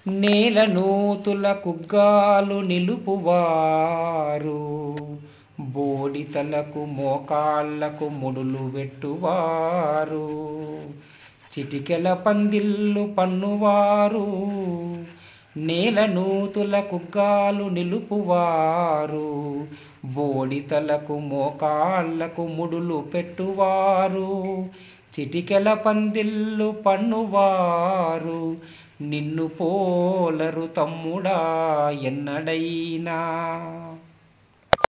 నేల నూతుల కుగ్గాలు నిలుపువారు బోడితలకు మోకాళ్ళకు ముడులు పెట్టువారు చిటికెల పందిళ్ళు పన్నువారు నేల నూతుల కుగ్గాలు నిలుపువారు బోడితలకు మోకాళ్ళకు ముడులు పెట్టువారు చిటికెల పందిళ్ళు పన్నువారు నిన్ను పోలరు తమ్ముడా ఎన్నడైనా